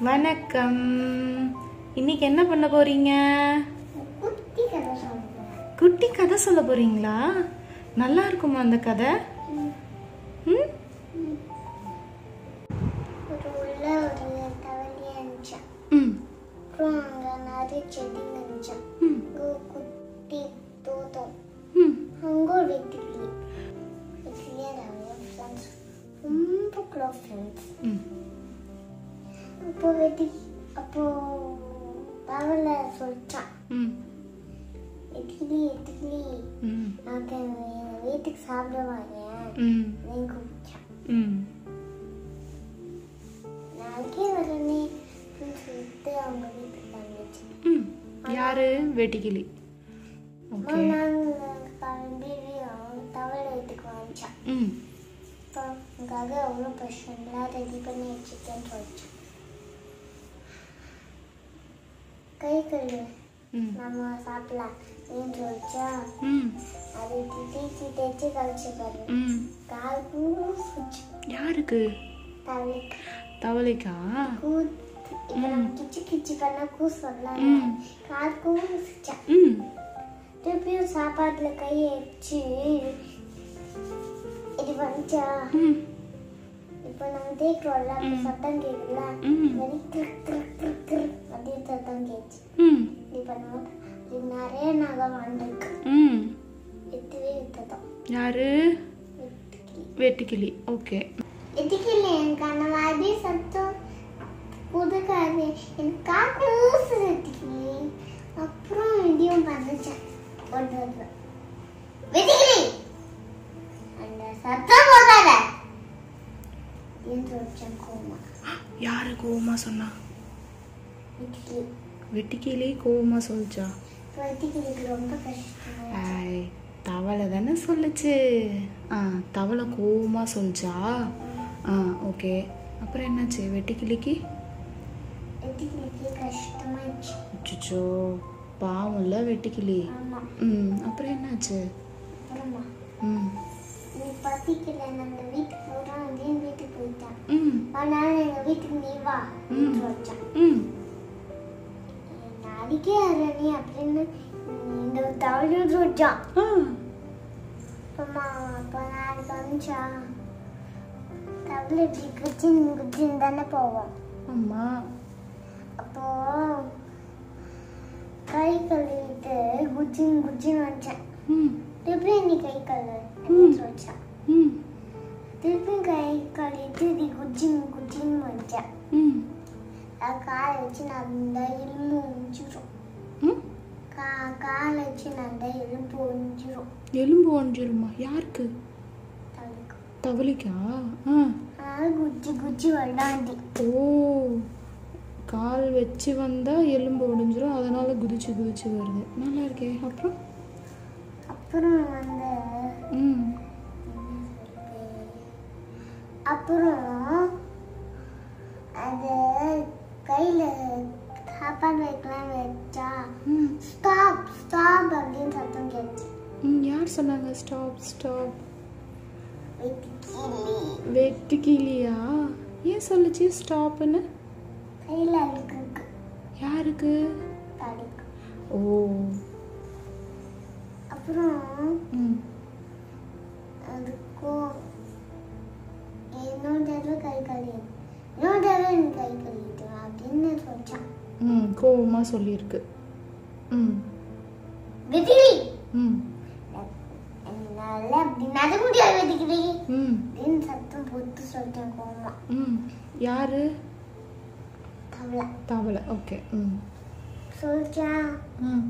வணக்கம் இன்னைக்கு என்ன பண்ண போறீங்க குட்டி கதை சொல்லுவேன் குட்டி கதை சொல்ல போறீங்களா நல்லா இருக்குமா அந்த கதை ம் ஒரு உள்ள ஒரு தவளி இருந்துச்சான் ம் அப்புறம் அங்கே நிறைய செடிங்க இருந்துச்சான் ம் அங்கே ஒரு குட்டி தோட்டம் ம் அங்கே ஒரு வெட்டிக்கிளி வெட்டிக்கிளியே நிறைய ஃப்ரெண்ட்ஸ் ரொம்ப க்ளோஸ் ஃப்ரெண்ட்ஸ் ம் அப்போ வெட்டி அப்போ தவளை சொல்லிட்டான் ம் வெட்டிக்கிளி வெட்டிக்கிளி ம் நாங்கள் எங்கள் வீட்டுக்கு சாப்பிட வாங்க ம் அப்படின்னு கூப்பிட்டான் ம் நாளைக்கே வரனே அப்படின்னு சொல்லிட்டு அவங்க வீட்டுக்கு வந்துச்சு ம் யாரு வெட்டிக்கிளி ஓகே நாங்கள் கிளம்பி அவங்க தவளை வீட்டுக்கு வந்துச்சான் ம் இப்போ உங்களுக்காக அவ்வளோ பிரச்சனைலாம் ரெடி பண்ணி வச்சுக்கேன்னு சொல்லிச்சு கை கழுவு ம் நம்ம சாப்பிடலாம் அப்படின்னு சொல்லிச்சா ம் அது தேய்ச்சி தேய்ச்சி கழிச்சு பாரு ம் கால் கூச்சு யாருக்கு தவிக்கு தவளைக்கா கூ இப்போ நம்ம கிச்சு கிச்சு பண்ண கூ சொல்லலாம் ம். கால் கூச்சுச்சா ம் திருப்பியும் சாப்பாட்டுல கையை வச்சு இது வந்துச்சா ம் இப்போ நம்ம தேய்க்கிறோம்ல அப்போ சத்தம் கேட்குல ம். Very click click click click அப்படின்னு சத்தம் கேட்டுச்சு ம் இப்படி பண்ணும்போது இது நிறைய நகம் வந்திருக்கு ம் வித்துவே வித்ததான் யாரு வெட்டுக்கிளி வெட்டுக்கிளி ஓகே வெட்டுக்கிளி எனக்கு அந்த மாதிரி சத்தம் புதுக்காது எனக்கு காக்கு ஊசு வெட்டுக்கிளி அப்புறம் இதையும் பண்ணுச்சேன் ஒன்று ஒன்று வெட்டுக்கிளி அந்த சத்தம் போகாத என்று சொல்லிச்சேன் கோமா யாரு கோவமா சொன்னா வெட்டுக்கிளி வெட்டிக்கிளி கோவமா சொல்லிச்சா வெட்டுக்கிளிக்கு ரொம்ப கஷ்டம் ஐ தவளை தானே சொல்லுச்சு ஆ தவளை கோவமா சொல்லிச்சா ஆ ஓகே அப்புறம் என்னாச்சு வெட்டிக்கிளிக்கு வெட்டுக்கிளிக்கு கஷ்டமாயிடுச்சு அச்சோ பாவம்ல வெட்டிக்கிளி ஆமா ம் அப்புறம் என்னாச்சு அப்புறமா ம் நீ பசிக்கல நம்ம வீட்டுக்கு போறோம் அப்படின்னு வீட்டுக்கு போயிட்டான் ம் அதனால எங்க வீட்டுக்கு நீ வா அப்படின்னு சொல்லிட்டான் ம் நாளைக்கே வர நீ அப்படின்னு இந்த தவளையும் சொல்லிட்டான் ஆ அப்புறமா அப்போ நாளைக்கு வந்துச்சா தவளை இப்படி குச்சின் குச்சின் தானே போவோம் அம்மா அப்போ கை கழுவிட்டு குச்சின் குச்சின் வந்துச்சேன் ம் திருப்பி நீ கை கழுவு அப்படின்னு சொல்லிச்சான் ம் திருப்பி கை கழுவிட்டு நீ குச்சின் குச்சின் வந்துச்சேன் ம் அது காலை வச்சு நல்லா எலும்பு ஒஞ்சிரும் ம் கா காலை வச்சு நல்லா எலும்பு ஒஞ்சிரும் எலும்பு ஒன்றிருமா யாருக்கு தவிக்கும் தவளைக்கா ஆ அதனால குச்சி குச்சி விளாண்டி ஓ கால் வச்சு வந்தா எலும்பு உடைஞ்சிரும் அதனால குதிச்சு குதிச்சு வருது நல்லா இருக்கே அப்புறம் அப்புறம் வந்து ம் அப்புறம் அது கையில சாப்பாடு வைக்கலாம் வச்சா ம் ஸ்டாப் ஸ்டாப் அப்படின்னு சத்தம் கேட்டுச்சு ம் யார் சொன்னாங்க ஸ்டாப் ஸ்டாப் வெட்டுக்கிளி வெட்டுக்கிளியா ஏன் சொல்லுச்சு ஸ்டாப்னு கையில அழுக்கு இருக்கு யாருக்கு தடிக்கு ஓ அப்புறம் ம் அதுக்கும் இன்னொரு தடவை கை கழுவி இன்னொரு தடவை நீ கை கழுவிட்டு வா அப்படின்னு சொல்லிச்சான் ம் கோவமாக சொல்லியிருக்கு ம் வெட்டிக்கிளி ம் என்னால அப்படி நடக்க முடியாது வெட்டிக்கிளி ம் அப்படின்னு சத்தம் போட்டு சொல்லிட்டேன் கோமா ம் யாரு தவளை தவளை ஓகே ம் சொல்லிச்சா ம்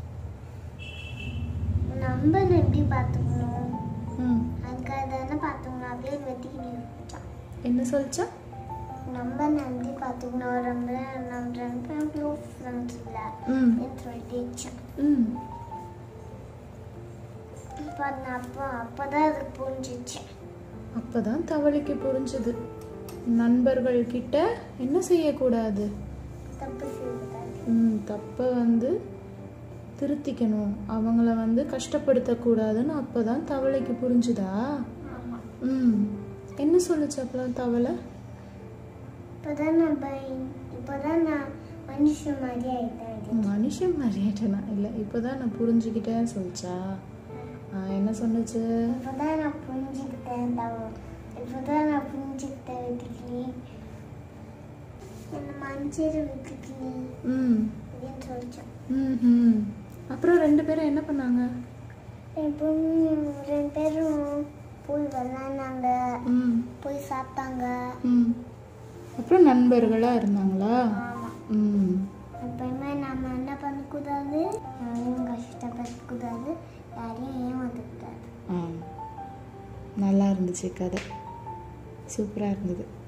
நம்ம எப்படி பார்த்துக்கணும் ம் அதுக்காக தானே பார்த்துக்கணும் அப்படியே வெட்டிக்கிளி சொல்லிச்சான் என்ன சொல்லிச்சா நம்ம நம்பி பார்த்துக்கணும் ரொம்ப நம்ம ரெண்டு க்ளோஸ் ஃப்ரெண்ட்ஸ் இல்லை ம் அப்படின்னு சொல்லிட்டு ம் இப்போ நான் அப்போ அப்போதான் அது புரிஞ்சிச்சு அப்பதான் தவளைக்கு புரிஞ்சுது நண்பர்கள் கிட்ட என்ன செய்யக்கூடாது தப்பு செய்யக்கூடாது ம் தப்பை வந்து திருத்திக்கணும் அவங்கள வந்து கஷ்டப்படுத்தக்கூடாதுன்னு அப்பதான் தவளைக்கு புரிஞ்சுதா ஆமாம் ம் என்ன சொல்லுச்சு அப்பலாம் தவளை இப்போதான் நம்ம இப்போதான் நான் மனுஷன் மாதிரி ஆயிட்டேன் மனுஷன் மாதிரியாட்டனா இல்லை இப்போ தான் நான் புரிஞ்சுக்கிட்டேன்னு சொல்லிச்சா ஆ, என்ன சொன்னுச்சு இப்போதான் நான் புரிஞ்சுக்கிட்டேன் தவம் இப்போதான் நான் புரிஞ்சுக்கிட்டேன் வெட்டுக்கிளி என்ன மனுஷர் வெட்டுக்கிளி ம் அப்படின்னு சொல்லிச்சோம் ம் அப்புறம் ரெண்டு பேரும் என்ன பண்ணாங்க இப்போ ரெண்டு பேரும் போய் விளாண்டாங்க ம் போய் சாப்பிட்டாங்க ம் அப்புறம் நண்பர்களாக இருந்தாங்களா ஆமாம் ம் எப்பயுமே நம்ம என்ன பண்ணக்கூடாது யாரையும் கஷ்டப்படுத்தக்கூடாது யாரையும் ஏமாற்றக்கூடாது ஆ நல்லா இருந்துச்சு கதை சூப்பராக இருந்தது